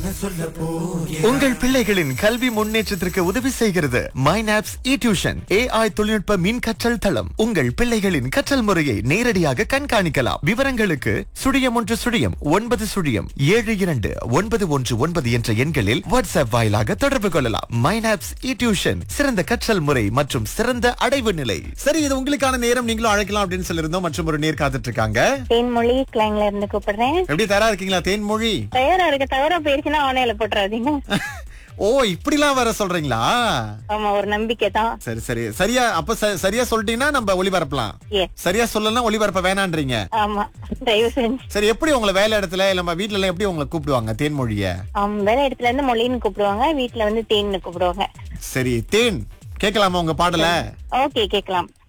உங்கள் பிள்ளைகளின் கல்வி முன்னேற்றத்திற்கு உதவி செய்கிறது மைனாப்ஸ் இ டியூஷன் ஏஐ தொழில்நுட்ப மின் கற்றல் தளம் உங்கள் பிள்ளைகளின் கற்றல் முறையை நேரடியாக கண்காணிக்கலாம் விவரங்களுக்கு சுழியம் ஒன்று சுழியம் ஒன்பது சுழியம் ஏழு இரண்டு ஒன்பது ஒன்று ஒன்பது என்ற எண்களில் வாட்ஸ்அப் வாயிலாக தொடர்பு கொள்ளலாம் மைனாப்ஸ் இ டியூஷன் சிறந்த கற்றல் முறை மற்றும் சிறந்த அடைவு நிலை சரி இது உங்களுக்கான நேரம் நீங்களும் அழைக்கலாம் அப்படின்னு சொல்லியிருந்தோம் மற்றும் ஒரு நேர் காத்துட்டு இருக்காங்க தேன்மொழி கிளைங்ல இருந்து கூப்பிடுறேன் எப்படி தயாரா இருக்கீங்களா தேன்மொழி தயாரா இருக்க தவிர போயிருச்சுன்னா ஆணையில போட்டுறாதீங்க ஓ இப்படிலாம் வர சொல்றீங்களா ஆமா ஒரு நம்பிக்கை தான் சரி சரி சரியா அப்ப ச- சரியா சொல்லிட்டீங்கன்னா நம்ம ஒளிபரப்பலாம் ஏ சரியா சொல்லலன்னா ஒளிபரப்ப வேணான்றீங்க ஆமா தயவு செஞ்சு சரி எப்படி உங்களை வேலை இடத்துல இல்ல நம்ம வீட்ல எல்லாம் எப்படி உங்களை கூப்பிடுவாங்க தேன்மொழிய ஆம், வேலை இடத்துல இருந்து மொழின்னு கூப்பிடுவாங்க வீட்டுல வந்து தேன்னு கூப்பிடுவாங்க சரி தேன் கேட்கலாமா உங்க பாடல ஓகே கேக்கலாம்